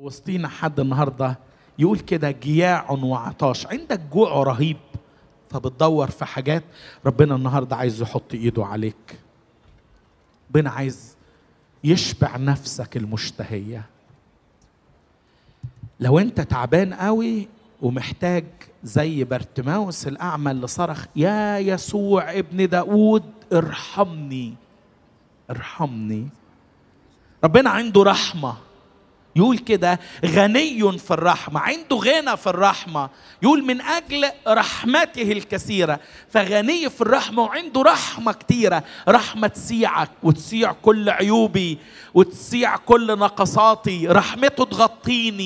وسطينا حد النهارده يقول كده جياع وعطاش عندك جوع رهيب فبتدور في حاجات ربنا النهارده عايز يحط ايده عليك ربنا عايز يشبع نفسك المشتهيه لو انت تعبان قوي ومحتاج زي برتماوس الاعمى اللي صرخ يا يسوع ابن داود ارحمني ارحمني ربنا عنده رحمه يقول كده غني في الرحمة عنده غنى في الرحمة يقول من أجل رحمته الكثيرة فغني في الرحمة وعنده رحمة كتيرة رحمة تسيعك وتسيع كل عيوبي وتسيع كل نقصاتي رحمته تغطيني